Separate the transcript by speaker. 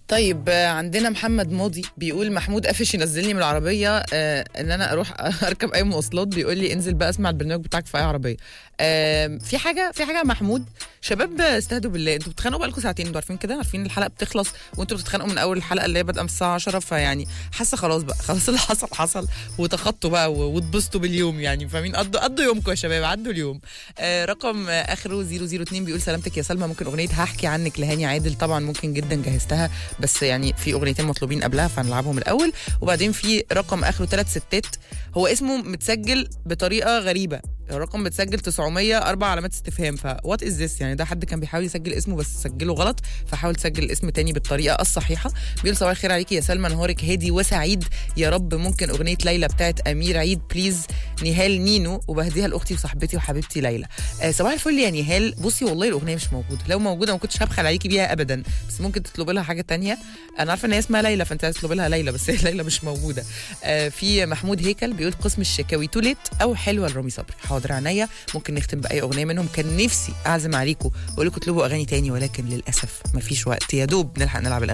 Speaker 1: طيب آه، عندنا محمد ماضي بيقول محمود قافش ينزلني من العربيه آه ان انا اروح اركب اي مواصلات بيقول لي انزل بقى اسمع البرنامج بتاعك في اي عربيه آه في حاجه في حاجه يا محمود شباب استهدوا بالله انتوا بتتخانقوا بقالكم ساعتين انتوا عارفين كده عارفين الحلقه بتخلص وانتوا بتتخانقوا من اول الحلقه اللي هي بادئه من الساعه 10 فيعني حاسه خلاص بقى خلاص اللي حصل حصل وتخطوا بقى و- واتبسطوا باليوم يعني فاهمين قضوا قضوا يومكم يا شباب عدوا اليوم آه رقم آه اخره 002 بيقول سلامتك يا سلمى ممكن اغنيه هحكي عنك لهاني عادل طبعا ممكن جدا جهزتها بس يعني في اغنيتين مطلوبين قبلها فهنلعبهم الاول وبعدين في رقم اخره ثلاث ستات هو اسمه متسجل بطريقه غريبه الرقم متسجل 900 اربع علامات استفهام فوات از ذس يعني ده حد كان بيحاول يسجل اسمه بس سجله غلط فحاول تسجل الاسم تاني بالطريقه الصحيحه بيقول صباح الخير عليكي يا سلمى نهارك هادي وسعيد يا رب ممكن اغنيه ليلى بتاعت امير عيد بليز نهال نينو وبهديها لاختي وصاحبتي وحبيبتي ليلى آه صباح الفل يا نهال بصي والله الاغنيه مش موجوده لو موجوده ما كنتش هبخل عليكي بيها ابدا بس ممكن تطلبي لها حاجه تانية انا عارفه ان هي اسمها ليلى فانت عايز تطلبي لها ليلى بس هي ليلى مش موجوده آه في محمود هيكل بيقول قسم الشكاوي توليت او حلوه لرامي صبري حاضر عينيا ممكن نختم باي اغنيه منهم كان نفسي اعزم عليكم واقول لكم اطلبوا اغاني تاني ولكن للاسف مفيش وقت يا دوب نلحق نلعب الاغاني